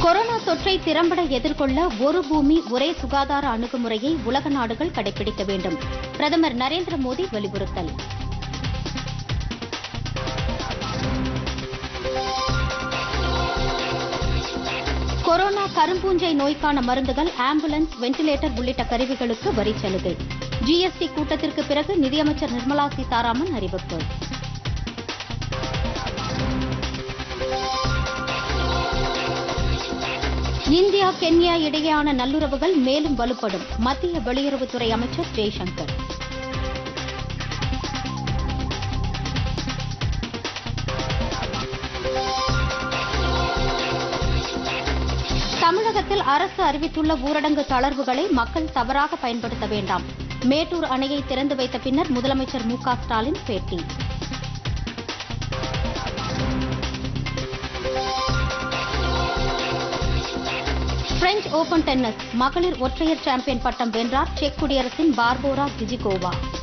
corona தொற்றை திறம்பட எதிர்கொள்ள ஒரு பூமி ஒரே சுகாதார அணுகுமுறையை உலக நாடுகள் கடைபிடிக்க வேண்டும் பிரதமர் நரேந்திர மோடி வலியுறுத்தல் கொரோனா கரும்பூஞ்சை நோய்க்கான மருந்துகள் ஆம்புலன்ஸ் வெண்டிலேட்டர் உள்ளிட்ட கருவிகளுக்கு வரி சலுகை ஜிஎஸ்டி கூட்டத்திற்கு பிறகு நிதியமைச்சர் நிர்மலா சீதாராமன் அறிவிப்பு இந்தியா கென்யா இடையேயான நல்லுறவுகள் மேலும் வலுப்படும் மத்திய வெளியுறவுத்துறை அமைச்சர் ஜெய்சங்கர் தமிழகத்தில் அரசு அறிவித்துள்ள ஊரடங்கு தளர்வுகளை மக்கள் தவறாக பயன்படுத்த வேண்டாம் மேட்டூர் அணையை திறந்து வைத்த பின்னர் முதலமைச்சர் மு க ஸ்டாலின் பேட்டி பிரெஞ்ச் ஓபன் டென்னிஸ் மகளிர் ஒற்றையர் சாம்பியன் பட்டம் வென்றார் செக் குடியரசின் பார்போரா ஜிஜிகோவா